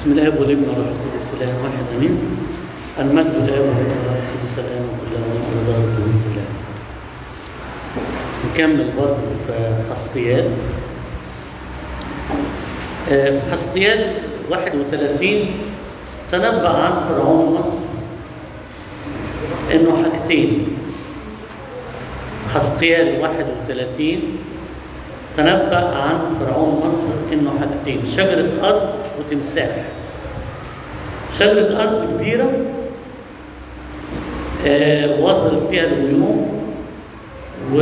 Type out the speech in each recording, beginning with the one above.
بسم الله والابن والروح القدس الاله واحد امين المجد الاب والروح القدس الان وكلها ومن الله كلها نكمل برضه في حسقيال آه، في حسقيال 31 تنبأ عن فرعون مصر انه حاجتين في حسقيال 31 تنبأ عن فرعون مصر انه حاجتين شجرة ارز وتمساح شجرة ارز كبيرة آه وصلت فيها الغيوم و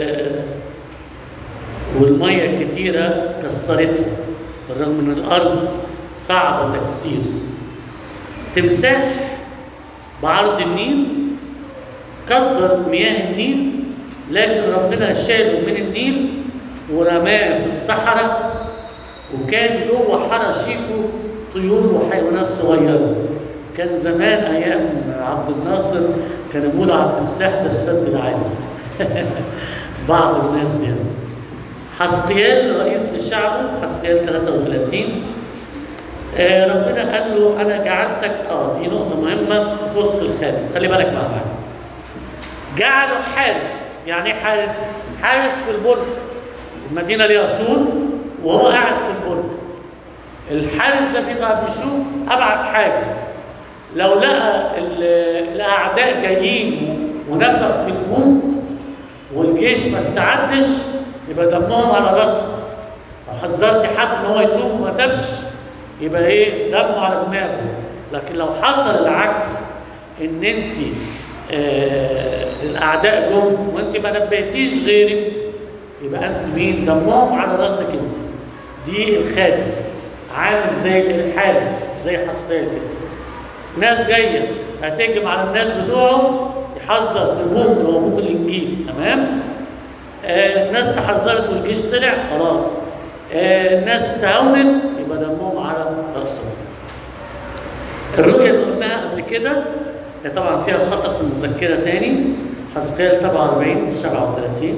والمية الكتيرة كسرتها بالرغم ان الارز صعب تكسيره تمساح بعرض النيل قدر مياه النيل لكن ربنا شاله من النيل ورماه في الصحراء وكان جوه حرى شيفه طيور وحيوانات صغيره كان زمان ايام عبد الناصر كانوا بيقولوا على التمساح ده السد العالي بعض الناس يعني حسقيال رئيس لشعبه في حسقيال 33 آه ربنا قال له انا جعلتك اه دي نقطه مهمه تخص الخادم خلي بالك بقى معايا جعله حارس يعني ايه حارس حارس في البرج المدينه ليها سور وهو قاعد في البرج الحارس ده بيبقى بيشوف ابعد حاجه لو لقى الاعداء جايين ونفق في الجنود والجيش ما استعدش يبقى دمهم على راسه لو حذرت حد ان هو يتوب وما تابش يبقى ايه دمه على دماغه لكن لو حصل العكس ان انت آه الاعداء جم وانت ما نبهتيش غيرك يبقى انت مين دمهم على راسك انت دي الخادم عامل زي الحارس زي حسطيل كده ناس جايه هتهجم على الناس بتوعه يحذر بالبوق اللي هو بوق الانجيل تمام آه الناس تحذرت والجيش طلع خلاص آه الناس تهاونت يبقى دمهم على راسهم الرؤيه اللي قلناها قبل كده هي طبعا فيها خطا في المذكره تاني حسقيال 47 37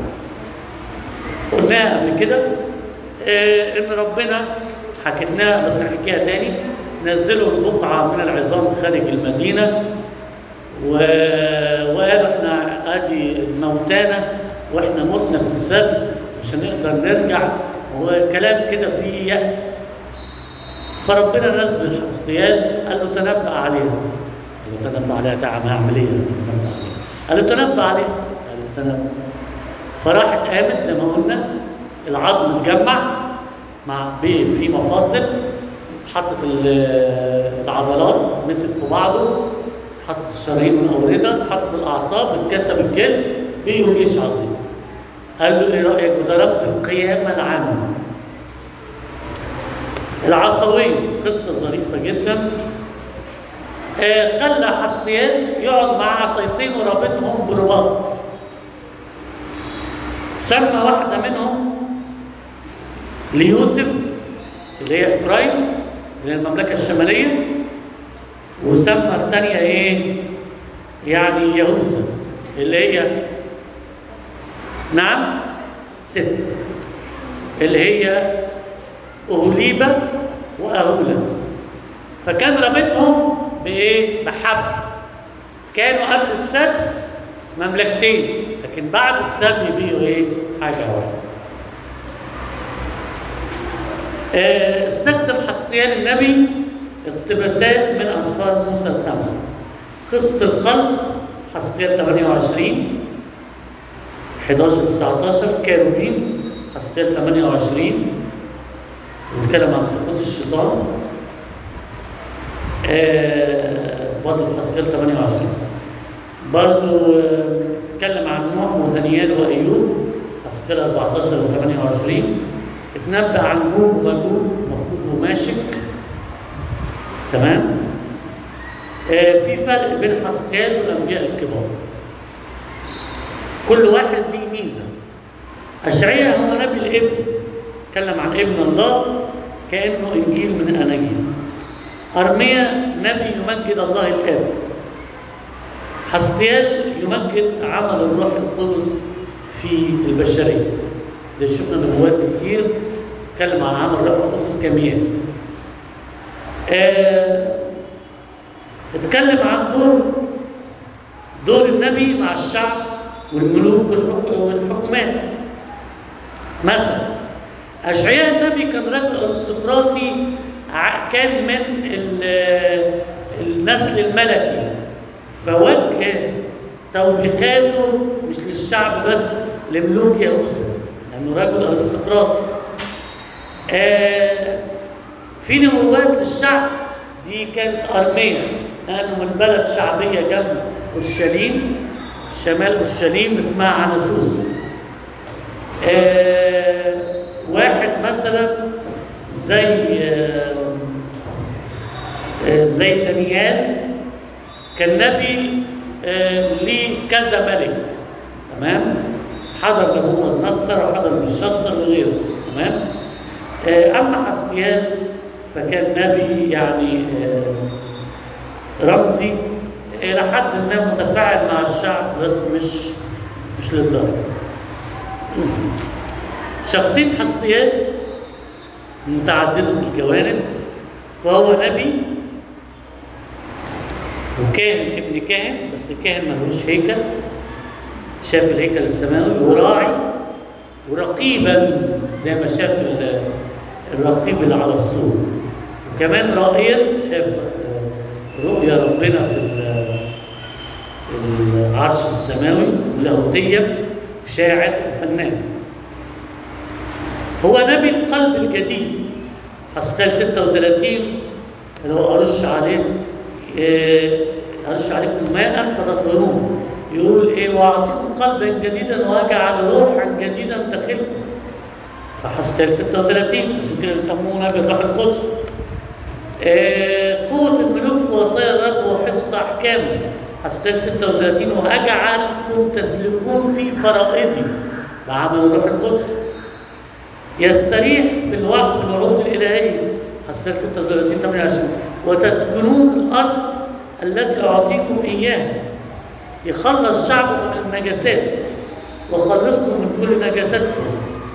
قلناها قبل كده آه ان ربنا حكيناها بس هنحكيها تاني نزلوا البقعه من العظام خارج المدينه و... وقالوا احنا ادي موتانا واحنا متنا في السبت مش هنقدر نرجع وكلام كده فيه يأس فربنا نزل حسقيال قال له تنبأ عليها قال له تنبأ عليها تعمل عملية قال له تنبأ عليها قال له تنبأ فراحت قامت زي ما قلنا العظم اتجمع مع في مفاصل حطت العضلات مسك في بعضه حطت الشرايين والاورده حطت الاعصاب اتكسب الجلد بقي جيش عظيم قال له ايه رايك وده رمز القيامه العامه العصويه قصه ظريفه جدا آه خلى حسقيال يقعد مع عصايتين ورابطهم برباط سمى واحده منهم ليوسف اللي هي افرايم اللي هي المملكه الشماليه وسمى الثانيه ايه يعني يهوذا اللي هي نعم ستة اللي هي أهوليبة وأهولة فكان رابطهم بإيه؟ بحب كانوا قبل السبت مملكتين لكن بعد السبت بقوا إيه؟ حاجة واحدة آه استخدم حسقيال النبي اقتباسات من أسفار موسى الخمسة قصة الخلق حسقيال 28 11 19 كاروبين حسقيال 28 بيتكلم عن سقوط الشيطان آه برضه في حسقيال 28 برضه بيتكلم عن نوح ودانيال وايوب حسقيال 14 و 28 اتنبأ عن جوج وماجوج المفروض هو ماشك تمام آه في فرق بين حسقيال والانبياء الكبار كل واحد ليه ميزه اشعياء هو نبي الابن تكلم عن ابن الله كانه انجيل من الاناجيل ارميا نبي يمجد الله الاب حسقيال يمجد عمل الروح القدس في البشريه ده شفنا نبوات كتير تتكلم عن عمل الروح القدس كمياه آه، اتكلم عن دور دور النبي مع الشعب والملوك والحك- والحكومات مثلا أشعياء النبي كان رجل أرستقراطي ع- كان من ال- النسل الملكي فوجه توبيخاته مش للشعب بس لملوك يهوذا لأنه رجل أرستقراطي آه، في نبوات للشعب دي كانت أرمية لأنه من بلد شعبية جنب أورشليم شمال أورشليم اسمها عنسوس آه، واحد مثلا زي آه، آه، زي دانيال كان نبي آه، ليه كذا ملك تمام حضر نبوخذ نصر وحضر بلشصر وغيره تمام آه، اما حسقيال فكان نبي يعني آه، رمزي الى حد ما متفاعل مع الشعب بس مش مش للدرجه شخصيه حسقيال متعدده الجوانب فهو نبي وكاهن ابن كاهن بس كاهن ملوش هيكل شاف الهيكل السماوي وراعي ورقيبا زي ما شاف ال- الرقيب اللي على السور وكمان رائيا شاف آه، رؤيا ربنا في ال- العرش السماوي لاهوتيا شاعر وفنان هو نبي القلب الجديد حسقال 36 اللي هو أرش عليه إيه، أرش عليكم ماء فتطهرون يقول إيه وأعطيكم قلبا جديدا وأجعل روحا جديدا داخلكم فحسقال 36 عشان كده بيسموه نبي الروح القدس إيه، قوة الملوك في وصايا الرب وحفظ أحكامه حسقال 36 وأجعلكم تسلكون في فرائضي بعمل الروح القدس يستريح في الوقت في الوعود الإلهية حسقال 36 28 وتسكنون الأرض التي أعطيكم إياها يخلص شعبه من النجاسات وخلصكم من كل نجاساتكم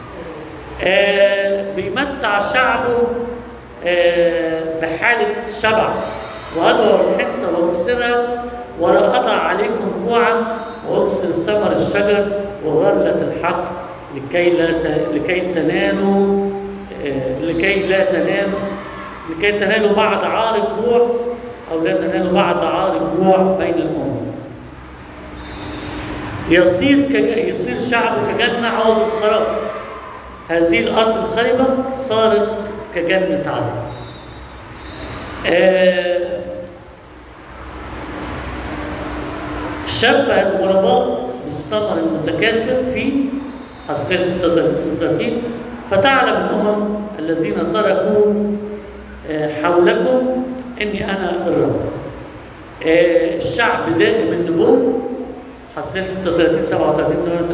آه بيمتع شعبه آه بحالة شبع وأدعو الحنطة وأكسرها ولا أضع عليكم جوعا وأكسر ثمر الشجر وغلة الحق لكي لا ت... لكي تنالوا آه، لكي لا تنالوا لكي تنالوا بعد عار الجوع أو لا تنالوا بعد عار الجوع بين الأمم يصير كج... يصير شعبه كجنة عوض الخراب هذه الأرض الخربة صارت كجنة عدن آه، شبه الغرباء بالثمر المتكاثر في حسقيال 36 فتعلم الأمم الذين تركوا آه، حولكم إني أنا الرب آه، الشعب دائم النبوة حسقيال 36 37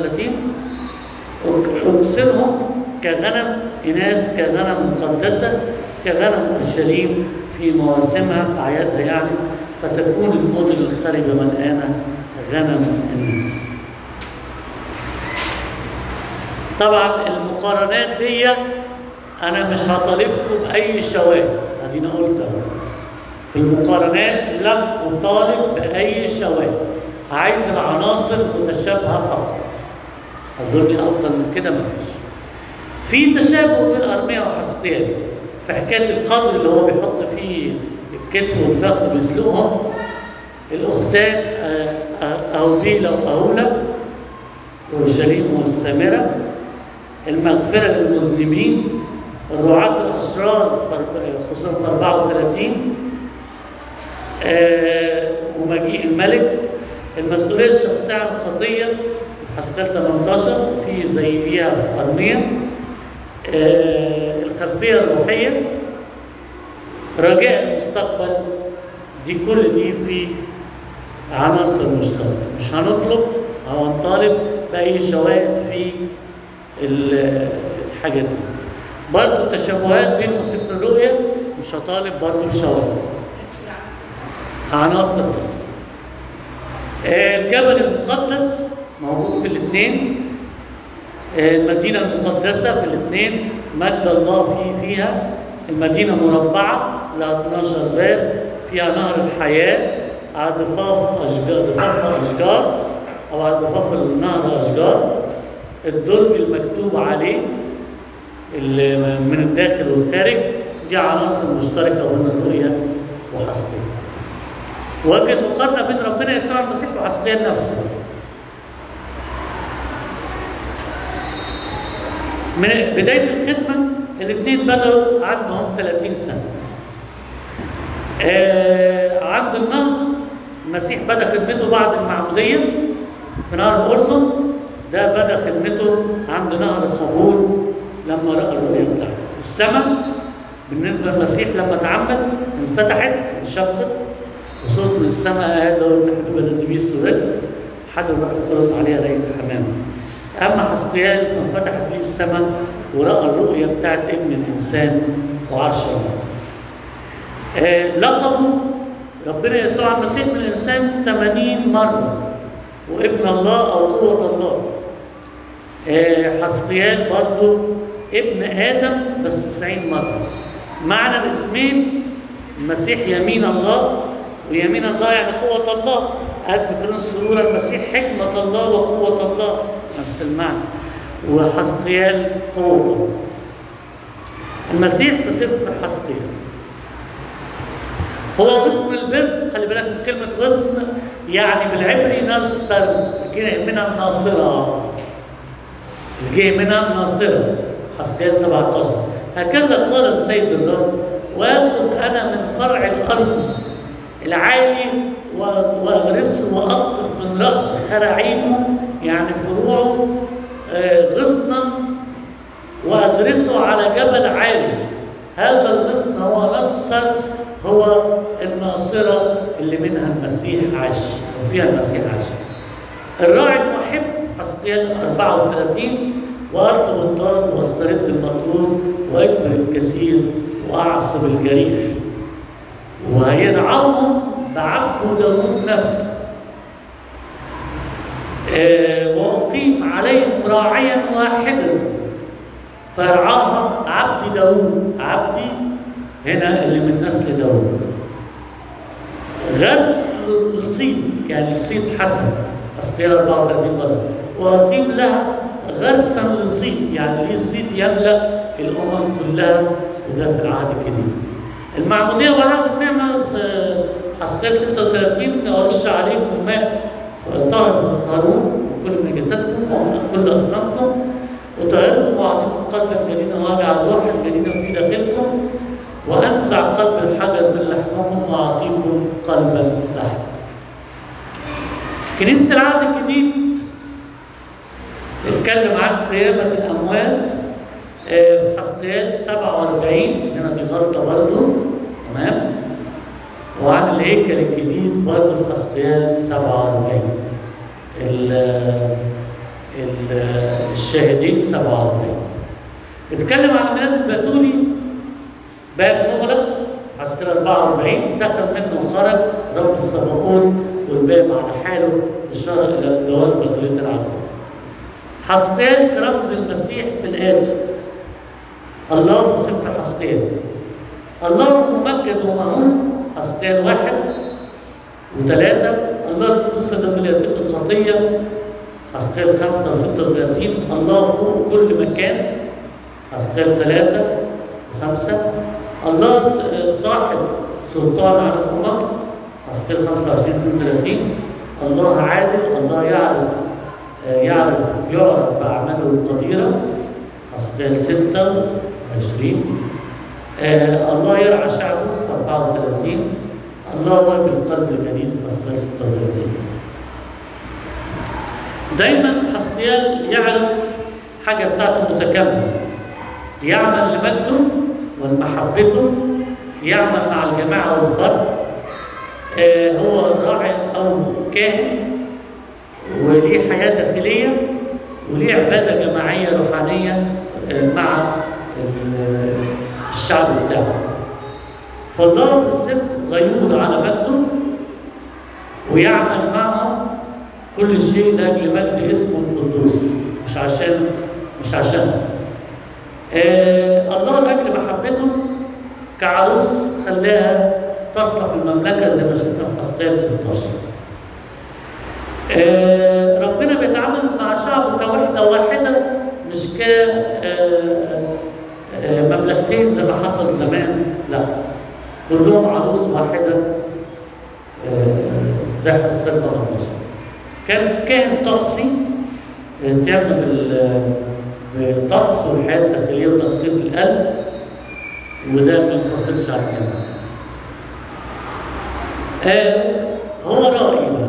38 أكسرهم كغنم إناث كغنم مقدسة كغنم أورشليم في مواسمها في أعيادها يعني فتكون المدن الخارجة ملآنة غنم الناس طبعا المقارنات دي انا مش هطالبكم باي شواهد ادينا قلت أهو. في المقارنات لم اطالب باي شواهد عايز العناصر متشابهه فقط اظن افضل من كده مفيش في تشابه بين ارميا وحسقيال في حكايه القدر اللي هو بيحط فيه الكتف والفخذ بيسلقهم الاختان آه، آه، أوبيلا وأولا أورشليم والسامرة المغفرة للمذنبين الرعاة الأشرار في أرب- خصوصا في 34 آه، ومجيء الملك المسؤولية الشخصية عن الخطية في حسقال 18 في زيها في أرميا آه، الخلفية الروحية رجاء المستقبل دي كل دي في عناصر مشتركة مش هنطلب أو هنطالب بأي شواهد في ال- الحاجات دي برضه التشابهات بين وصف الرؤية مش هطالب برضه بشواهد عناصر بس آه، الجبل المقدس موجود في الاثنين المدينة المقدسة في الاثنين مجد الله فيه فيها المدينة مربعة لها 12 باب فيها نهر الحياة على ضفاف أشجار ضفافها أشجار أو على ضفاف النهر أشجار الدرج المكتوب عليه اللي من الداخل والخارج دي عناصر مشتركة بين الرؤية وحسقيال وجد مقارنة بين ربنا يسوع المسيح وحسقيال نفسه من بداية الخدمة الاثنين بدأوا عندهم 30 سنة. آه عند النهر المسيح بدأ خدمته بعد المعمودية في نهر الأردن ده بدأ خدمته عند نهر الخبور لما رأى الرؤية بتاعته. السماء بالنسبة للمسيح لما اتعمد انفتحت انشقت وصوت من السماء هذا هو ابن حبيب الذي به سررت حد الروح القدس عليها ليلة حمامه. أما حسقيال فانفتحت لي السماء ورأى الرؤية بتاعت ابن الإنسان وعرش الله. آه لقبه ربنا يسوع المسيح من الإنسان 80 مرة وابن الله أو قوة الله. آه حسقيال برضو ابن آدم بس 90 مرة. معنى الاسمين المسيح يمين الله ويمين الله يعني قوة الله قال في كورنثوس الأولى المسيح حكمة الله وقوة الله نفس المعنى وحسقيال قوة الله المسيح في سفر حسقيال هو غصن البر خلي بالك من كلمة غصن يعني بالعبري نستر جه منها الناصرة جه منها الناصرة حسقيال 17 هكذا قال السيد الرب واخذ انا من فرع الارض العالي واغرسه واقطف من راس خراعينه يعني فروعه غصنا واغرسه على جبل عالي هذا الغصن هو نصر هو الناصرة اللي منها المسيح عاش وفيها المسيح عاش الراعي المحب حسقيال 34 وأطلب الضال واسترد المطلوب وأكبر الكثير وأعصب الجريح ويرعاهم بعبد داود نفسه آه وأقيم عليهم راعيا واحدا فرعاها عبد داود عبدي هنا اللي من نسل داود غرس لصيد يعني صيد حسن أسقيال 34 مرة وأقيم لها غرسا للصيد يعني ليه الصيد يملا الامم كلها وده في العهد الجديد. المعموديه وعهد النعمه في حسقيال 36 ارش عليكم ماء طاهر فطهرون كل نجاساتكم وكل اصنامكم وطهرتم واعطيكم قلبا جديدا واجعل روحا جديدا في داخلكم وانزع قلب الحجر من لحمكم واعطيكم قلبا لحم. كنيسه العهد الجديد اتكلم عن قيامة الأموات في حسقيال 47 هنا دي غلطة برضه تمام وعن الهيكل الجديد برضه في حسقيال 47 ال ال الشاهدين 47 اتكلم عن الميلاد البتولي باب مغلق حسقيال 44 دخل منه وخرج رب السبعون والباب على حاله إشارة إلى دوام بطولية العدل حسقيال كرمز المسيح في الآتي الله في سفر حسقيال الله ممجد ومعون حسقيال واحد وثلاثة الله القدوس الذي لا يتقي الخطية حسقيال خمسة وستة وثلاثين الله فوق كل مكان حسقيال ثلاثة وخمسة الله صاحب سلطان على الأمم حسقيال 25 32 الله عادل الله يعرف يعرف يعرف بأعماله القديرة حسقيال 26 آه الله يرعى شعبه في 34 الله وهب القلب الجديد في حسقيال 36 دايما حسقيال يعرض حاجة بتاعته متكاملة يعمل لمجده ولمحبته يعمل مع الجماعة والفرد آه هو راعي أو كاهن وليه حياة داخلية وليه عبادة جماعية روحانية مع الشعب بتاعه فالله في السفر غيور على مجده ويعمل معه كل شيء لاجل مجد اسمه القدوس مش عشان مش عشان آه الله لاجل محبته كعروس خلاها تصلح المملكه زي ما شفنا في حسقيال 16 آه، ربنا بيتعامل مع شعبه كوحده واحده مش ك آه، آه، مملكتين زي ما حصل زمان لا كلهم عروس واحده آه، زي حسقيال 18 كان كاهن طقسي آه، تعمل بال- بالطقس والحياه الداخليه وتنقية القلب وده ما ينفصلش عن الجامعه. آه هو رأيي بقى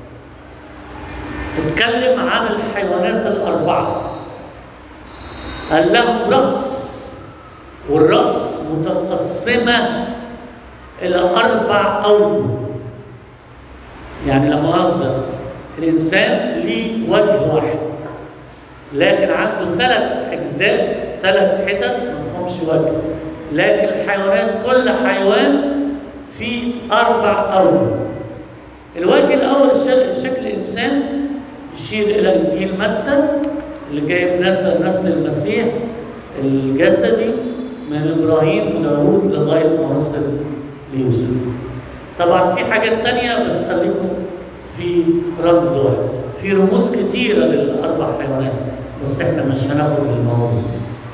اتكلم عن الحيوانات الأربعة قال لهم رأس والرأس متقسمة إلى أربع أوجه يعني لا مؤاخذة الإنسان ليه وجه واحد لكن عنده ثلاث أجزاء ثلاث حتت ما فيهمش وجه لكن الحيوانات كل حيوان فيه أربع أوجه الوجه الأول ش- شكل إنسان يشير إلى إنجيل متى اللي جايب نسل نسل المسيح الجسدي من إبراهيم وداوود لغاية ما وصل ليوسف طبعا في حاجات تانية بس خليكم في رمز واحد في رموز كتيرة للأربع حيوانات بس احنا مش هناخد الموضوع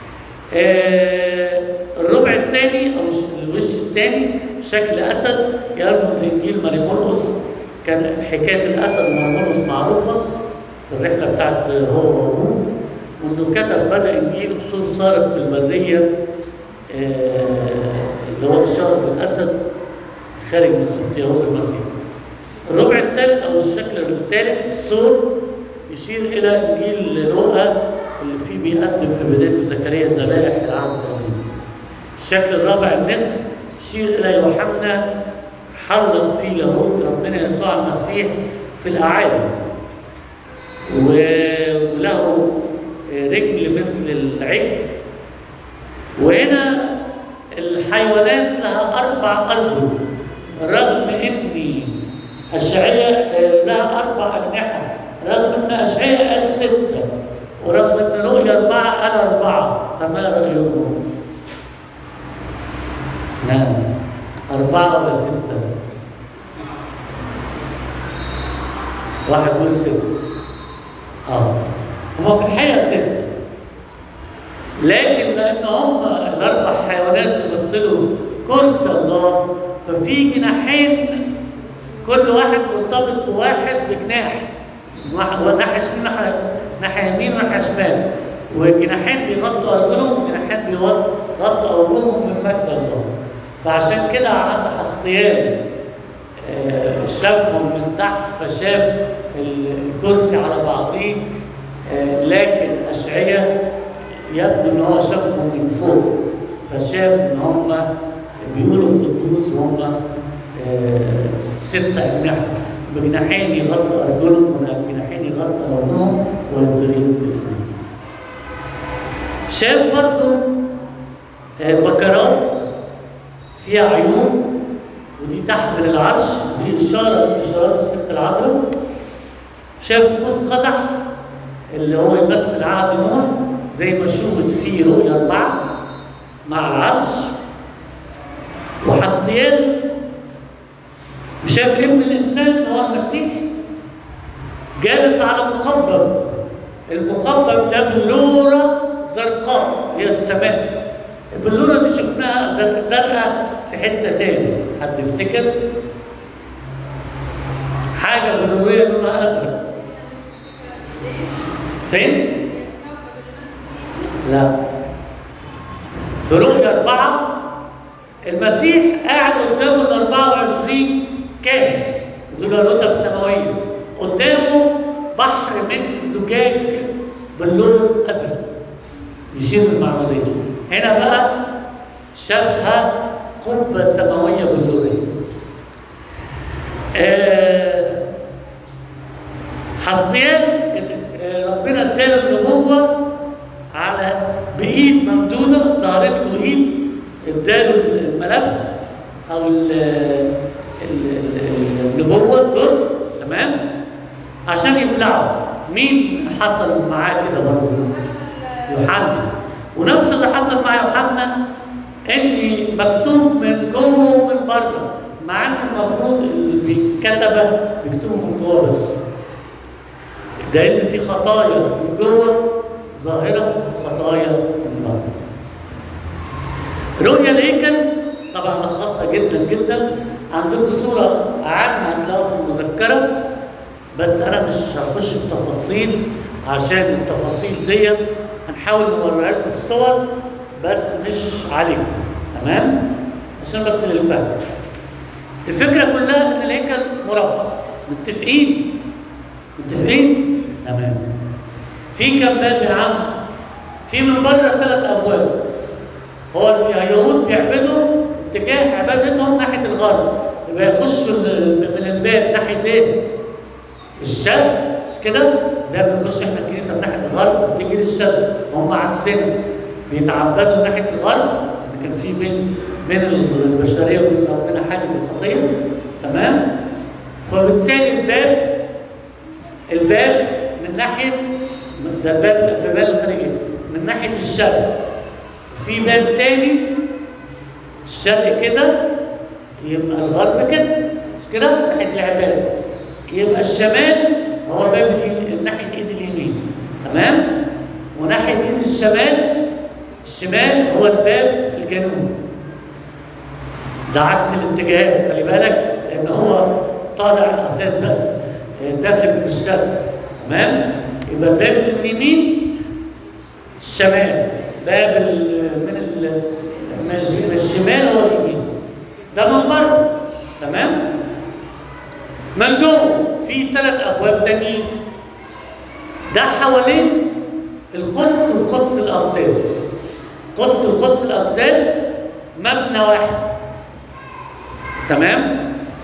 آه، الربع الثاني او الش- الوش الثاني شكل اسد يرمز انجيل ماري مرقس كان حكايه الاسد وماري مرقس معروفه في الرحله بتاعت هو وابوه وانه كتب بدا انجيل خصوص صارت في البريه آه، اللي هو اشاره بالاسد خارج من سبط يهوذا المسيح الربع الثالث او الشكل الثالث سور يشير الى انجيل لوقا اللي فيه بيقدم في بدايه زكريا ذبائح العهد القديم. الشكل الرابع النسر يشير الى يوحنا حرم فيه لاهوت ربنا يسوع المسيح في الاعالي. و- وله رجل مثل العجل. وهنا الحيوانات لها اربع ارجل رغم ان اشعياء آه، لها اربع اجنحه رغم ان اشعياء قال سته ورغم ان رؤيا اربعه قال اربعه فما رايكم؟ نعم اربعه ولا سته؟ واحد يقول سته اه هما في الحقيقه سته لكن لان هم الاربع حيوانات يمثلوا كرسي الله ففي جناحين كل واحد مرتبط بواحد بجناح واحد- وناحيه شمال ناحيه ناحيه يمين وناحيه شمال وجناحين بيغطوا ارجلهم وجناحين بيغطوا ارجلهم من مجد الله فعشان كده عند حسقيان آه، شافهم من تحت فشاف ال- الكرسي على بعضيه آه، لكن اشعياء يبدو ان هو شافهم من فوق فشاف ان هم بيقولوا قدوس وهم آه، ست اجنحه بجناحين يغطوا ارجلهم وجناحين يغطوا ارجلهم ويطيرون باسمه شاف برضو آه، بكرات فيها عيون ودي تحمل العرش دي إشارة من إشارات الست العذراء شاف قوس قزح اللي هو يمثل عهد نوح زي ما شوهد فيه رؤيا أربعة مع العرش وحسقيال وشاف ابن الإنسان هو المسيح جالس على مقبب المقبب ده بلورة زرقاء هي السماء البلورة دي شفناها زر- زرقاء في حتة تاني حد يفتكر حاجة بلورية لونها أزرق فين؟ لا في رؤيا أربعة المسيح قاعد قدامه ال 24 كاهن دول رتب سماوية قدامه بحر من زجاج باللون أزرق يشير المعمودية هنا بقى شافها قبة سماوية باللونية آه حسقيان آه، ربنا اداله النبوة على بإيد ممدودة ظهرت له إيد اداله الملف أو ال- ال- ال- النبوة دول تمام عشان يبلعوا مين حصل معاه كده برضه؟ يوحنا ونفس اللي حصل مع يوحنا ان مكتوب المفروض الكتبه بيكتبوا من جوه بس ده ان في خطايا من جوه ظاهره خطايا من بره رؤيا الهيكل طبعا لخصها جدا جدا عندكم صوره عامه هتلاقوها في المذكره بس انا مش هخش في تفاصيل عشان التفاصيل دي هنحاول نوريها لكم في صور بس مش عليكم تمام عشان بس للفهم الفكره كلها ان الهيكل مربع متفقين متفقين تمام في كم باب يا عم في من بره ثلاث ابواب هو اليهود بيعبدوا اتجاه عبادتهم ناحيه الغرب يبقى يخشوا ال- من الباب ناحيه ايه؟ الشرق مش كده؟ زي ما بنخش احنا الكنيسه من ناحيه الغرب بتيجي للشرق هم عكسنا بيتعبدوا من ناحيه الغرب إن كان في بين بين البشريه وبين ربنا حاجز الخطيه تمام؟ فبالتالي الباب الباب من ناحيه ده الباب الباب الخارجي من ناحيه الشرق في باب تاني الشرق كده يبقى الغرب كده مش كده ناحيه العباده يبقى الشمال هو باب اليمين- ناحيه ايد اليمين تمام وناحيه ايد الشمال الشمال هو الباب الجنوبي ده عكس الاتجاهات خلي بالك لان هو طالع اساسا داخل من الشرق تمام يبقى الباب اليمين الشمال باب ال- من ال- من الشمال هو اليمين ده من بره تمام من جوه في ثلاث ابواب تانيين ده حوالين القدس وقدس الاقداس قدس وقدس الاقداس مبنى واحد تمام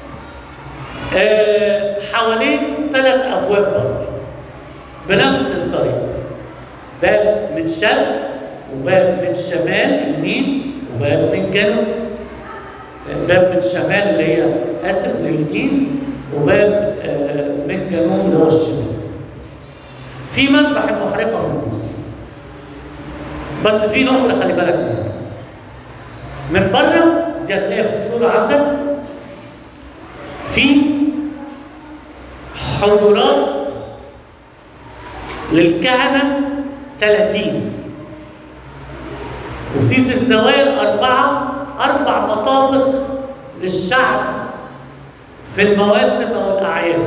آه حوالين ثلاث ابواب برضه بنفس الطريقه باب من شرق وباب من شمال يمين وباب من جنوب باب من شمال اللي هي اسف لليمين وباب آه، من جنوب اللي هو الشمال في مسبح المحرقه في النص بس في نقطه خلي بالك منها من بره دي هتلاقيها في الصوره عندك في حجرات للكهنه 30 وفي في الزوايا الأربعة أربع مطابخ للشعب في المواسم أو الأعياد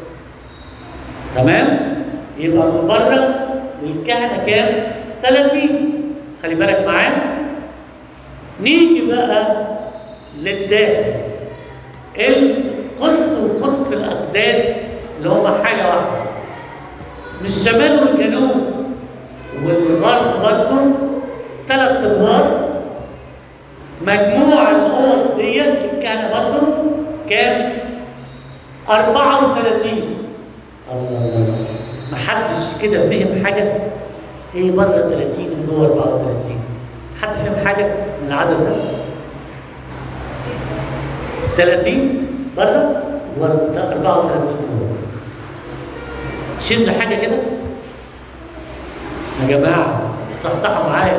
تمام؟ يبقى من بره للكهنة كام؟ 30 خلي بالك معايا نيجي بقى للداخل القدس وقدس الأقداس اللي هما حاجة واحدة من الشمال والجنوب والغرب برضه ثلاث ادوار مجموع الاوض ديت الكهنه برضه كام؟ 34 الله ما حدش كده فهم حاجه ايه بره 30 وجوه 34 حد فهم حاجه من العدد ده؟ 30 بره و 34 جوه شلنا حاجه كده يا جماعه صحصحوا معايا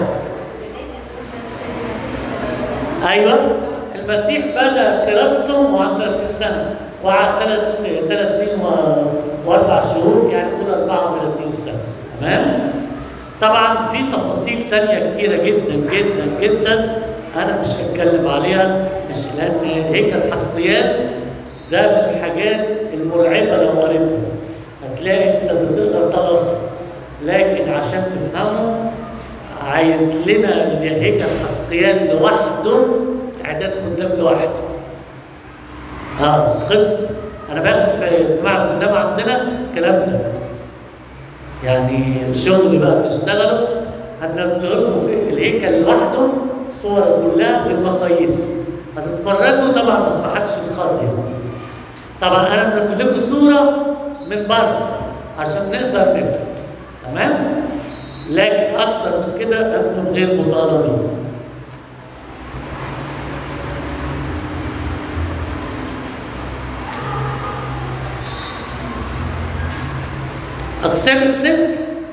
ايوه المسيح بدا كراسته وعن 30 سنه وقعد ثلاث ثلاث سنين و- واربع شهور يعني قول 34 سنه تمام طبعا في تفاصيل تانية كتيرة جدا جدا جدا أنا مش هتكلم عليها مش لأن هيكل حسقيان ده من الحاجات المرعبة لو قريتها هتلاقي أنت بتقدر تقص لكن عشان تفهمه عايز لنا هيكل حسقيان لوحده إعداد خدام لوحده اه قص انا باخد في اجتماع الخدام عندنا الكلام ده يعني شغل بقى بنشتغله هننزل لكم الهيكل لوحده صور كلها بالمقاييس هتتفرجوا طبعا بس ما حدش يتخض يعني طبعا انا منزل لكم صوره من بره عشان نقدر نفهم تمام لكن اكتر من كده انتم غير مطالبين اقسام الصفر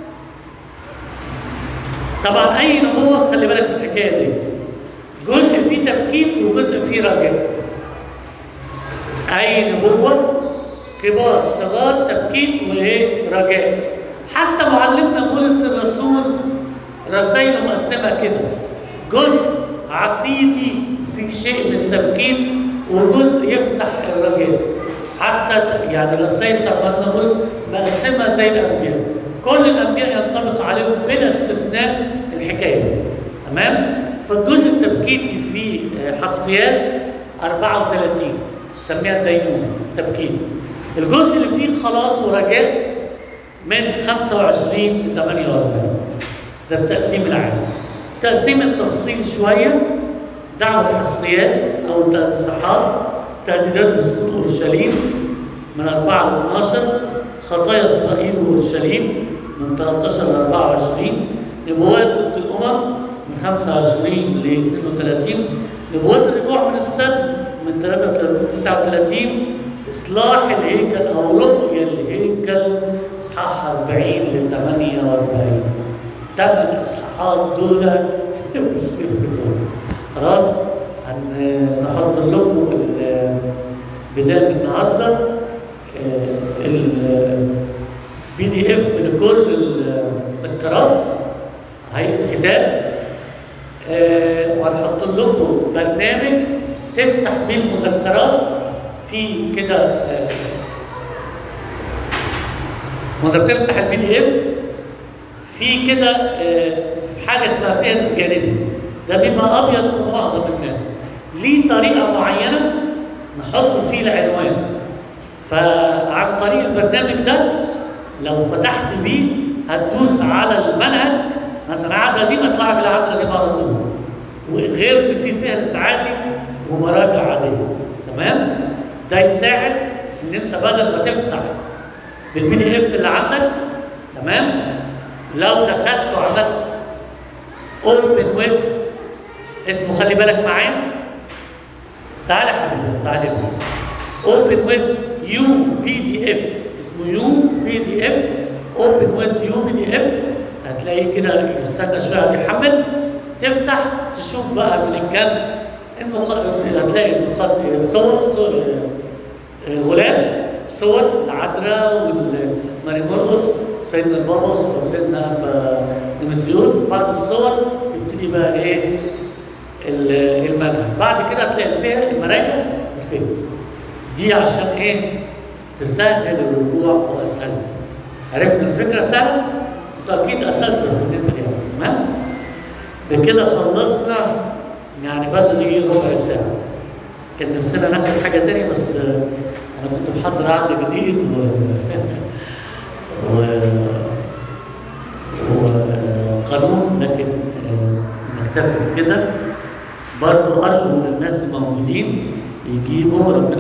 طبعا اي نبوه خلي بالك من الحكايه دي جزء فيه تبكيت وجزء فيه رجاء اي نبوه كبار صغار تبكيت وايه رجاء حتى معلمنا بولس الرسول رسائله مقسمه كده جزء عقيدي في شيء من التبكيت وجزء يفتح الرجاء حتى ت- يعني الرسائل بتاعت معلمنا بولس مقسمه زي الانبياء كل الانبياء ينطبق عليهم بلا استثناء الحكايه دي تمام فالجزء التبكيتي في آه، حسقيال 34 سميها الدينونة تبكيت الجزء اللي فيه خلاص ورجاء من 25 ل 48 ده التقسيم العام تقسيم التفصيل شوية دعوة حسقيال أو الإصحاح تهديدات لسقوط أورشليم من 4 ل 12 خطايا إسرائيل وأورشليم من 13 ل 24 نبوات ضد الأمم من 25 ل 32 نبوات الرجوع من السد من 33 ل 39 إصلاح الهيكل أو رؤية الهيكل إصحاح 40 ل 48 ثمان إصحاحات دول بالصفر دول خلاص هن- نحط لكم ال- بداية من النهارده البي دي اف لكل المذكرات هيئة كتاب آه، وهنحط لكم برنامج تفتح بيه المذكرات في كده آه، وانت بتفتح البي دي اف في كده آه، في حاجه اسمها فهرس جانبي ده بيبقى ابيض في معظم الناس ليه طريقه معينه نحط فيه العنوان فعن طريق البرنامج ده لو فتحت بيه هتدوس على المنهج مثلا عدد دي ما تطلع بالعدد دي على طول وغير ان في فهرس عادي ومراجع عاديه تمام ده يساعد ان انت بدل ما تفتح بالبي دي اف اللي عندك تمام لو دخلت وعملت اوبن ويز اسمه خلي بالك معايا تعالى يا حبيبي تعالى يا بنتي اوبن ويز يو بي دي اف اسمه يو بي دي اف اوبن ويز يو بي دي اف هتلاقيه كده يستنى شويه عشان يحمل تفتح تشوف بقى من الجنب المق... هتلاقي المقد... صور صور آه، غلاف صور العذراء والماري مرقس سيدنا البابا وسيدنا أبا ديمتريوس بعد الصور يبتدي بقى ايه ال- المنهج بعد كده هتلاقي الفهم المراجع الفيز دي عشان ايه تسهل الرجوع واسهل عرفنا الفكره سهله انتوا اكيد اساتذه في النت يعني تمام بكده خلصنا يعني بدري ربع ساعه كان نفسنا ناخد حاجه تاني بس آه، انا كنت محضر عقد جديد و و وقانون لكن آه، نكتفي كده برضه ارجو من الناس الموجودين يجيبوا ربنا